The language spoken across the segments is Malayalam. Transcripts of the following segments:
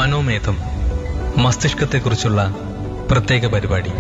മനോമേധം മസ്തിഷ്കത്തെക്കുറിച്ചുള്ള പ്രത്യേക പരിപാടി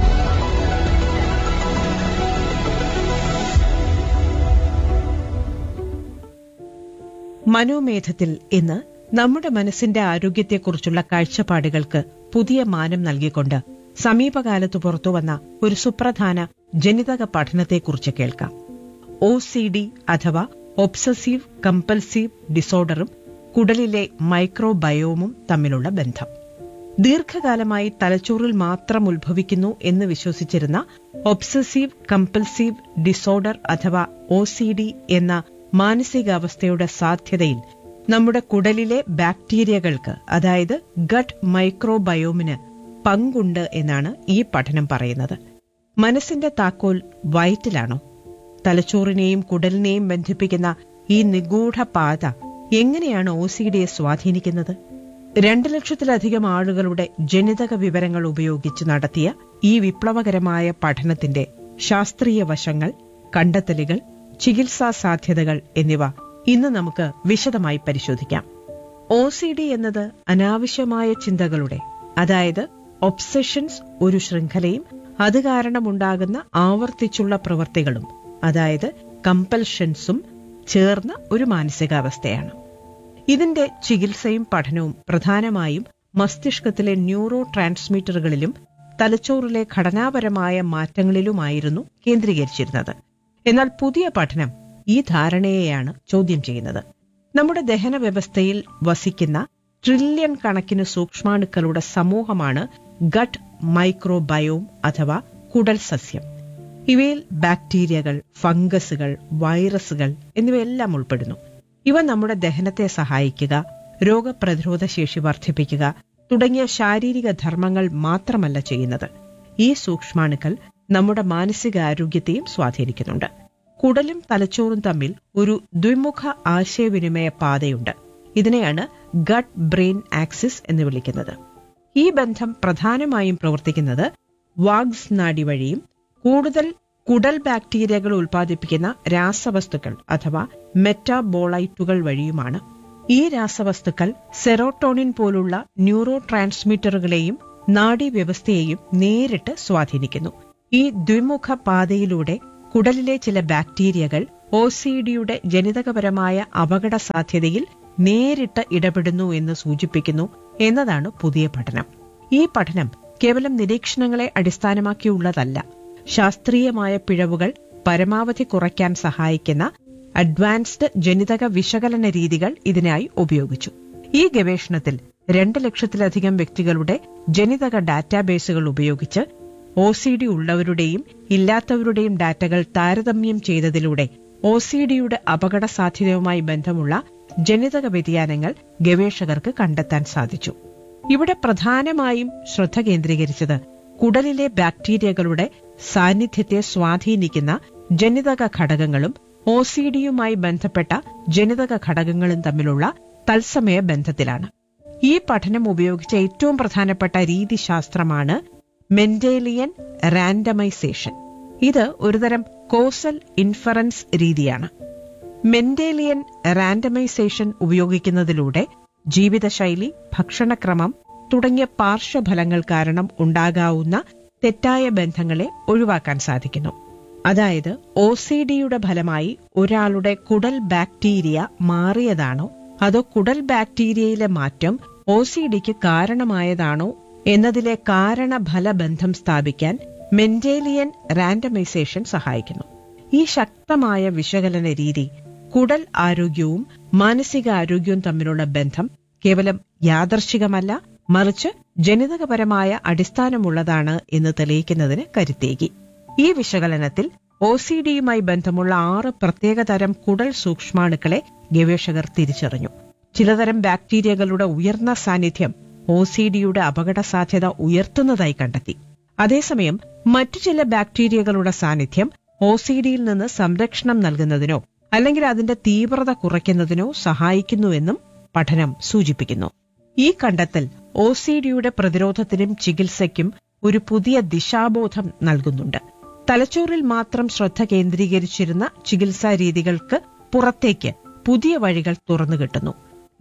മനോമേധത്തിൽ ഇന്ന് നമ്മുടെ മനസ്സിന്റെ ആരോഗ്യത്തെക്കുറിച്ചുള്ള കാഴ്ചപ്പാടുകൾക്ക് പുതിയ മാനം നൽകിക്കൊണ്ട് സമീപകാലത്ത് പുറത്തുവന്ന ഒരു സുപ്രധാന ജനിതക പഠനത്തെക്കുറിച്ച് കേൾക്കാം ഒ സി ഡി അഥവാ ഒബ്സസീവ് കമ്പൽസീവ് ഡിസോർഡറും കുടലിലെ മൈക്രോബയോമും തമ്മിലുള്ള ബന്ധം ദീർഘകാലമായി തലച്ചോറിൽ മാത്രം ഉത്ഭവിക്കുന്നു എന്ന് വിശ്വസിച്ചിരുന്ന ഒബ്സസീവ് കമ്പൽസീവ് ഡിസോർഡർ അഥവാ ഒ സി ഡി എന്ന മാനസികാവസ്ഥയുടെ സാധ്യതയിൽ നമ്മുടെ കുടലിലെ ബാക്ടീരിയകൾക്ക് അതായത് ഗട്ട് മൈക്രോബയോമിന് പങ്കുണ്ട് എന്നാണ് ഈ പഠനം പറയുന്നത് മനസ്സിന്റെ താക്കോൽ വയറ്റിലാണോ തലച്ചോറിനെയും കുടലിനെയും ബന്ധിപ്പിക്കുന്ന ഈ നിഗൂഢ പാത എങ്ങനെയാണ് ഒ സി ഡിയെ സ്വാധീനിക്കുന്നത് രണ്ട് ലക്ഷത്തിലധികം ആളുകളുടെ ജനിതക വിവരങ്ങൾ ഉപയോഗിച്ച് നടത്തിയ ഈ വിപ്ലവകരമായ പഠനത്തിന്റെ ശാസ്ത്രീയ വശങ്ങൾ കണ്ടെത്തലുകൾ ചികിത്സാ സാധ്യതകൾ എന്നിവ ഇന്ന് നമുക്ക് വിശദമായി പരിശോധിക്കാം ഒ സി ഡി എന്നത് അനാവശ്യമായ ചിന്തകളുടെ അതായത് ഒബ്സഷൻസ് ഒരു ശൃംഖലയും അത് കാരണമുണ്ടാകുന്ന ആവർത്തിച്ചുള്ള പ്രവൃത്തികളും അതായത് കമ്പൽഷൻസും ചേർന്ന ഒരു മാനസികാവസ്ഥയാണ് ഇതിന്റെ ചികിത്സയും പഠനവും പ്രധാനമായും മസ്തിഷ്കത്തിലെ ന്യൂറോ ട്രാൻസ്മിറ്ററുകളിലും തലച്ചോറിലെ ഘടനാപരമായ മാറ്റങ്ങളിലുമായിരുന്നു കേന്ദ്രീകരിച്ചിരുന്നത് എന്നാൽ പുതിയ പഠനം ഈ ധാരണയെയാണ് ചോദ്യം ചെയ്യുന്നത് നമ്മുടെ ദഹന വ്യവസ്ഥയിൽ വസിക്കുന്ന ട്രില്യൺ കണക്കിന് സൂക്ഷ്മാണുക്കളുടെ സമൂഹമാണ് ഗട്ട് മൈക്രോബയോം അഥവാ കുടൽ സസ്യം ഇവയിൽ ബാക്ടീരിയകൾ ഫംഗസുകൾ വൈറസുകൾ എന്നിവയെല്ലാം ഉൾപ്പെടുന്നു ഇവ നമ്മുടെ ദഹനത്തെ സഹായിക്കുക രോഗപ്രതിരോധ ശേഷി വർദ്ധിപ്പിക്കുക തുടങ്ങിയ ശാരീരിക ധർമ്മങ്ങൾ മാത്രമല്ല ചെയ്യുന്നത് ഈ സൂക്ഷ്മാണുക്കൾ നമ്മുടെ മാനസികാരോഗ്യത്തെയും സ്വാധീനിക്കുന്നുണ്ട് കുടലും തലച്ചോറും തമ്മിൽ ഒരു ദ്വിമുഖ ആശയവിനിമയ പാതയുണ്ട് ഇതിനെയാണ് ഗട്ട് ബ്രെയിൻ ആക്സിസ് എന്ന് വിളിക്കുന്നത് ഈ ബന്ധം പ്രധാനമായും പ്രവർത്തിക്കുന്നത് വാഗ്സ് നാഡി വഴിയും കൂടുതൽ കുടൽ ബാക്ടീരിയകൾ ഉൽപ്പാദിപ്പിക്കുന്ന രാസവസ്തുക്കൾ അഥവാ മെറ്റാബോളൈറ്റുകൾ വഴിയുമാണ് ഈ രാസവസ്തുക്കൾ സെറോട്ടോണിൻ പോലുള്ള ന്യൂറോ ട്രാൻസ്മിറ്ററുകളെയും നാഡീവ്യവസ്ഥയെയും നേരിട്ട് സ്വാധീനിക്കുന്നു ഈ ദ്വിമുഖ പാതയിലൂടെ കുടലിലെ ചില ബാക്ടീരിയകൾ ഒ സി ഡിയുടെ ജനിതകപരമായ അപകട സാധ്യതയിൽ നേരിട്ട് ഇടപെടുന്നു എന്ന് സൂചിപ്പിക്കുന്നു എന്നതാണ് പുതിയ പഠനം ഈ പഠനം കേവലം നിരീക്ഷണങ്ങളെ അടിസ്ഥാനമാക്കിയുള്ളതല്ല ശാസ്ത്രീയമായ പിഴവുകൾ പരമാവധി കുറയ്ക്കാൻ സഹായിക്കുന്ന അഡ്വാൻസ്ഡ് ജനിതക വിശകലന രീതികൾ ഇതിനായി ഉപയോഗിച്ചു ഈ ഗവേഷണത്തിൽ രണ്ട് ലക്ഷത്തിലധികം വ്യക്തികളുടെ ജനിതക ഡാറ്റാബേസുകൾ ഉപയോഗിച്ച് ഒ സി ഡി ഉള്ളവരുടെയും ഇല്ലാത്തവരുടെയും ഡാറ്റകൾ താരതമ്യം ചെയ്തതിലൂടെ ഒ സി ഡിയുടെ അപകട സാധ്യതയുമായി ബന്ധമുള്ള ജനിതക വ്യതിയാനങ്ങൾ ഗവേഷകർക്ക് കണ്ടെത്താൻ സാധിച്ചു ഇവിടെ പ്രധാനമായും ശ്രദ്ധ കേന്ദ്രീകരിച്ചത് കുടലിലെ ബാക്ടീരിയകളുടെ സാന്നിധ്യത്തെ സ്വാധീനിക്കുന്ന ജനിതക ഘടകങ്ങളും ഒ സി ഡിയുമായി ബന്ധപ്പെട്ട ജനിതക ഘടകങ്ങളും തമ്മിലുള്ള തത്സമയ ബന്ധത്തിലാണ് ഈ പഠനം ഉപയോഗിച്ച ഏറ്റവും പ്രധാനപ്പെട്ട രീതിശാസ്ത്രമാണ് മെന്റേലിയൻ റാൻഡമൈസേഷൻ ഇത് ഒരുതരം കോസൽ ഇൻഫറൻസ് രീതിയാണ് മെന്റേലിയൻ റാൻഡമൈസേഷൻ ഉപയോഗിക്കുന്നതിലൂടെ ജീവിതശൈലി ഭക്ഷണക്രമം തുടങ്ങിയ പാർശ്വഫലങ്ങൾ കാരണം ഉണ്ടാകാവുന്ന തെറ്റായ ബന്ധങ്ങളെ ഒഴിവാക്കാൻ സാധിക്കുന്നു അതായത് ഒ സി ഡിയുടെ ഫലമായി ഒരാളുടെ കുടൽ ബാക്ടീരിയ മാറിയതാണോ അതോ കുടൽ ബാക്ടീരിയയിലെ മാറ്റം ഒ സി ഡിക്ക് കാരണമായതാണോ എന്നതിലെ കാരണഫല ബന്ധം സ്ഥാപിക്കാൻ മെന്റേലിയൻ റാൻഡമൈസേഷൻ സഹായിക്കുന്നു ഈ ശക്തമായ വിശകലന രീതി കുടൽ ആരോഗ്യവും മാനസിക ആരോഗ്യവും തമ്മിലുള്ള ബന്ധം കേവലം യാദർശികമല്ല മറിച്ച് ജനിതകപരമായ അടിസ്ഥാനമുള്ളതാണ് എന്ന് തെളിയിക്കുന്നതിന് കരുത്തേകി ഈ വിശകലനത്തിൽ ഒ സി ഡിയുമായി ബന്ധമുള്ള ആറ് പ്രത്യേകതരം കുടൽ സൂക്ഷ്മാണുക്കളെ ഗവേഷകർ തിരിച്ചറിഞ്ഞു ചിലതരം ബാക്ടീരിയകളുടെ ഉയർന്ന സാന്നിധ്യം ഒ സി ഡിയുടെ അപകട സാധ്യത ഉയർത്തുന്നതായി കണ്ടെത്തി അതേസമയം മറ്റു ചില ബാക്ടീരിയകളുടെ സാന്നിധ്യം ഒ സി ഡിയിൽ നിന്ന് സംരക്ഷണം നൽകുന്നതിനോ അല്ലെങ്കിൽ അതിന്റെ തീവ്രത കുറയ്ക്കുന്നതിനോ സഹായിക്കുന്നുവെന്നും പഠനം സൂചിപ്പിക്കുന്നു ഈ കണ്ടെത്തൽ ഒ സി ഡിയുടെ പ്രതിരോധത്തിനും ചികിത്സയ്ക്കും ഒരു പുതിയ ദിശാബോധം നൽകുന്നുണ്ട് തലച്ചോറിൽ മാത്രം ശ്രദ്ധ കേന്ദ്രീകരിച്ചിരുന്ന ചികിത്സാ രീതികൾക്ക് പുറത്തേക്ക് പുതിയ വഴികൾ തുറന്നു കിട്ടുന്നു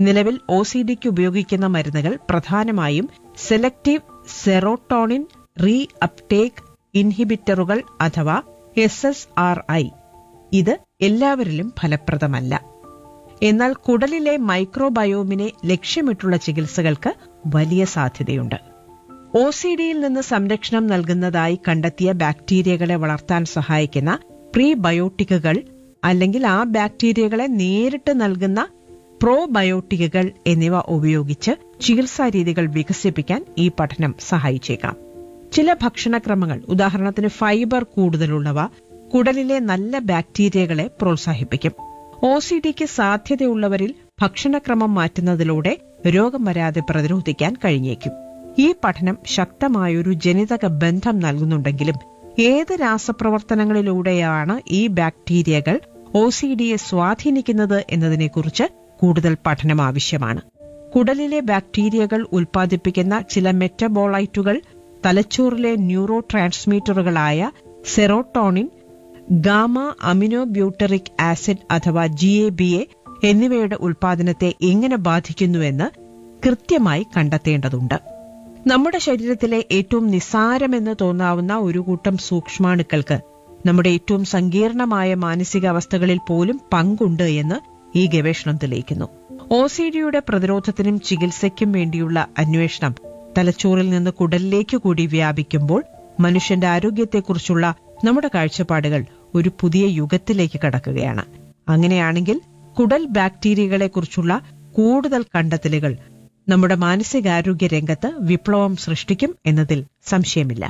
നിലവിൽ ഒ സി ഡിക്ക് ഉപയോഗിക്കുന്ന മരുന്നുകൾ പ്രധാനമായും സെലക്റ്റീവ് സെറോട്ടോണിൻ റീ അപ്ടേക്ക് ഇൻഹിബിറ്ററുകൾ അഥവാ എസ് എസ് ആർ ഐ ഇത് എല്ലാവരിലും ഫലപ്രദമല്ല എന്നാൽ കുടലിലെ മൈക്രോബയോമിനെ ലക്ഷ്യമിട്ടുള്ള ചികിത്സകൾക്ക് വലിയ സാധ്യതയുണ്ട് ഒ സി ഡിയിൽ നിന്ന് സംരക്ഷണം നൽകുന്നതായി കണ്ടെത്തിയ ബാക്ടീരിയകളെ വളർത്താൻ സഹായിക്കുന്ന പ്രീബയോട്ടിക്കുകൾ അല്ലെങ്കിൽ ആ ബാക്ടീരിയകളെ നേരിട്ട് നൽകുന്ന പ്രോബയോട്ടിക്കുകൾ എന്നിവ ഉപയോഗിച്ച് ചികിത്സാ രീതികൾ വികസിപ്പിക്കാൻ ഈ പഠനം സഹായിച്ചേക്കാം ചില ഭക്ഷണക്രമങ്ങൾ ഉദാഹരണത്തിന് ഫൈബർ കൂടുതലുള്ളവ കുടലിലെ നല്ല ബാക്ടീരിയകളെ പ്രോത്സാഹിപ്പിക്കും ഒ സി ഡിക്ക് സാധ്യതയുള്ളവരിൽ ഭക്ഷണക്രമം മാറ്റുന്നതിലൂടെ രോഗം വരാതെ പ്രതിരോധിക്കാൻ കഴിഞ്ഞേക്കും ഈ പഠനം ശക്തമായൊരു ജനിതക ബന്ധം നൽകുന്നുണ്ടെങ്കിലും ഏത് രാസപ്രവർത്തനങ്ങളിലൂടെയാണ് ഈ ബാക്ടീരിയകൾ ഒ സി ഡിയെ സ്വാധീനിക്കുന്നത് എന്നതിനെക്കുറിച്ച് കൂടുതൽ പഠനം ആവശ്യമാണ് കുടലിലെ ബാക്ടീരിയകൾ ഉൽപ്പാദിപ്പിക്കുന്ന ചില മെറ്റബോളൈറ്റുകൾ തലച്ചോറിലെ ന്യൂറോ ട്രാൻസ്മീറ്ററുകളായ സെറോട്ടോണിൻ ഗാമ അമിനോബ്യൂട്ടറിക് ആസിഡ് അഥവാ ജി എ ബി എ എന്നിവയുടെ ഉൽപാദനത്തെ എങ്ങനെ ബാധിക്കുന്നുവെന്ന് കൃത്യമായി കണ്ടെത്തേണ്ടതുണ്ട് നമ്മുടെ ശരീരത്തിലെ ഏറ്റവും നിസ്സാരമെന്ന് തോന്നാവുന്ന ഒരു കൂട്ടം സൂക്ഷ്മാണുക്കൾക്ക് നമ്മുടെ ഏറ്റവും സങ്കീർണമായ മാനസികാവസ്ഥകളിൽ പോലും പങ്കുണ്ട് എന്ന് ഈ ഗവേഷണം തെളിയിക്കുന്നു ഒ സി ഡിയുടെ പ്രതിരോധത്തിനും ചികിത്സയ്ക്കും വേണ്ടിയുള്ള അന്വേഷണം തലച്ചോറിൽ നിന്ന് കുടലിലേക്ക് കൂടി വ്യാപിക്കുമ്പോൾ മനുഷ്യന്റെ ആരോഗ്യത്തെക്കുറിച്ചുള്ള നമ്മുടെ കാഴ്ചപ്പാടുകൾ ഒരു പുതിയ യുഗത്തിലേക്ക് കടക്കുകയാണ് അങ്ങനെയാണെങ്കിൽ കുടൽ ബാക്ടീരിയകളെക്കുറിച്ചുള്ള കൂടുതൽ കണ്ടെത്തലുകൾ നമ്മുടെ മാനസികാരോഗ്യ രംഗത്ത് വിപ്ലവം സൃഷ്ടിക്കും എന്നതിൽ സംശയമില്ല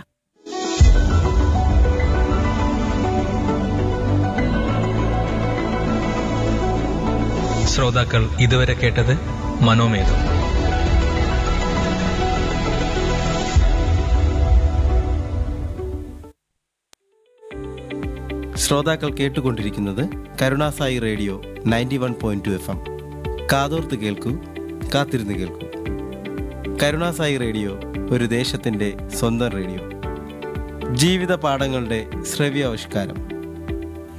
ശ്രോതാക്കൾ ഇതുവരെ കേട്ടത് മനോമേധം ശ്രോതാക്കൾ കേട്ടുകൊണ്ടിരിക്കുന്നത് കരുണാസായി radio ninety one point two F M കാതോർത്ത് കേൾക്കൂ കാത്തിരുന്ന് കേൾക്കൂ കരുണാസായി റേഡിയോ ഒരു ദേശത്തിൻ്റെ സ്വന്തം റേഡിയോ ജീവിത പാഠങ്ങളുടെ ശ്രവ്യാവിഷ്കാരം